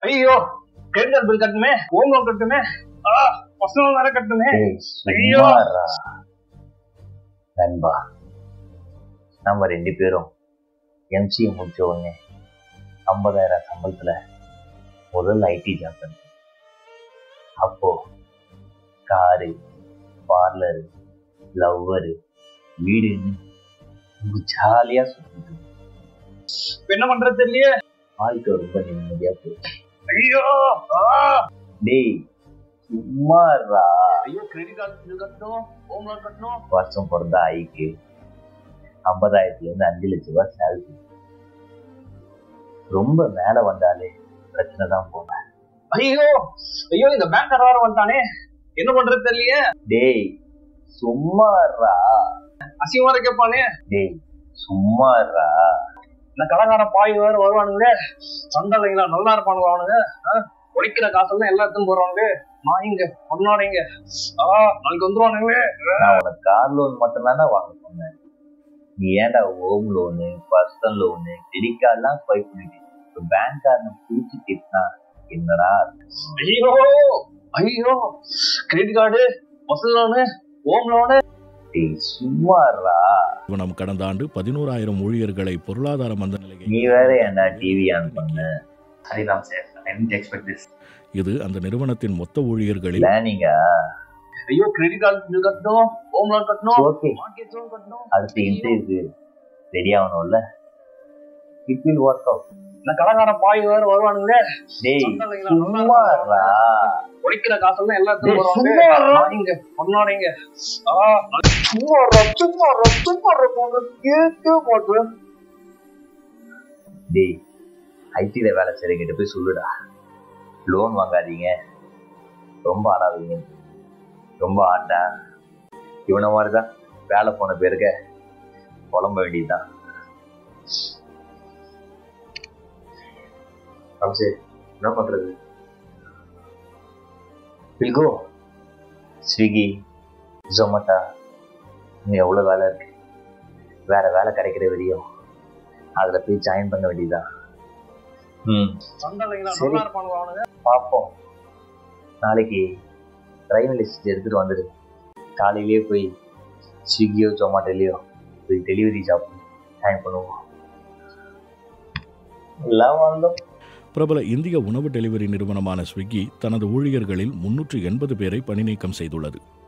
ஐயோ credit bill கட்டணுமே home loan கட்டணுமே ஆ பர்சனல் வேற கட்டணுமே ஐயோ. சும்மாறா. நண்பா நம்ம ரெண்டு பேரும் எம்சிஏ முடிச்ச உடனே ஐம்பதாயிரம் சம்பளத்துல முதல் ஐடி ஜாப் பண்ணேன் அப்போ காரு பார்லரு லவ்வரு வீடுன்னு ஜாலியா சுத்திட்டு இப்ப என்ன பண்றது தெரியலையே வாழ்க்கை ரொம்ப நிம்மதியா போச்சு ஐயோ ஆ டேய் சும்மாறா ஐயோ கிரெடிட் கார்டு பில் கட்டணும் ஹோம் லோன் கட்டணும் வருஷம் பிறந்த ஐக்கு ஐம்பதாயிரத்துல இருந்து அஞ்சு லட்சம் ரூபாய் சேலரி ரொம்ப மேல வந்தாலே பிரச்சனை தான் போனேன் ஐயோ ஐயோ இந்த பேங்க் வேற வந்துட்டானே என்ன பண்றது தெரியலையே டேய் சும்மாறா அசிங்கமா கேட்பானே டேய் சும்மாறா இந்த கடைக்கார பாய் வேற வருவானுங்களே சண்டலைங்களா நல்லா இருப்பானுங்க அவனுங்க ஆ? உழைக்கிற காசெல்லாம் எல்லாத்தையும் போடுறாங்க நான் இங்க பொண்ணாடைங்க ஆ நாளைக்கு வந்துருவானுங்களே நான் உனக்கு கார் லோன் மட்டும் தானே வாங்க சொன்னேன் நீ ஏன்டா home loan personal loan credit கார்டெல்லாம் ஸ்வைப் பண்ணிட்டு இப்போ பேங்க் கார்டு பிடிச்சி திட்டினா என்னடா ஐயோ ஐயோ credit card personal loan home loan டேய் சும்மாறா நிறுவனம் கடந்த ஆண்டு பதினோராயிரம் ஊழியர்களை பொருளாதார மந்த நிலையை நீ வேற ஏன்டா டிவி ஆன் பண்ண சரிதான் சார் ஐ எக்ஸ்பெக்ட் திஸ் இது அந்த நிறுவனத்தின் மொத்த ஊழியர்களில் பிளானிங்கா ஐயோ கிரெடிட் கார்டு பில் கட்டணும் ஹோம் லோன் கட்டணும் ஓகே மார்க்கெட் லோன் கட்டணும் அடுத்த இன்டர்வியூக்கு ரெடி ஆகணும்ல இட் வில் ஒர்க் அவுட் இந்த கடைக்கார பாய் வேற வருவானுங்களே டேய் சண்டலைங்களா நல்லா சும்மாறா உழைக்கிற காசெல்லாம் எல்லாத்தையும் டேய், போடுறாங்க சும்மாறா. நான் இங்க பொண்ணாடைங்க ஆ சும்மாறா சும்மாறா சும்மாறா போங்க கேட்க மாட்டேன் டேய் ஐடில வேலை செய்றவங்கிட்ட போய் சொல்லுடா லோன் வாங்காதீங்க ரொம்ப ஆடாதீங்க ரொம்ப ஆட்டா இவனை மாதிரி தான் வேலை போன பேருக்க புலம்ப வேண்டியதுதான் சரி என்ன பண்றது பில்கோ ஸ்விக்கி ஜொமேட்டோ இன்னும் எவ்வளோ வேலை இருக்கு வேற வேலை கிடைக்கிற வரையும் அதில் போய் ஜாயின் பண்ண வேண்டியதுதான் ம் சண்டலைங்களா சரி. நல்லா இருப்பானுங்க அவனுங்க பார்ப்போம் நாளைக்கு டிரைவிங் லிஸ்ட் எடுத்துட்டு வந்துடு காலையிலேயே போய் ஸ்விக்கியோ ஜொமாட்டோலையோ போய் டெலிவரி ஜாப் ஜாயின் பண்ணுவோம் எல்லாம் வந்தோம் பிரபல இந்திய உணவு டெலிவரி நிறுவனமான ஸ்விக்கி தனது ஊழியர்களில் முன்னூற்று எண்பது பேரை பணிநீக்கம் செய்துள்ளது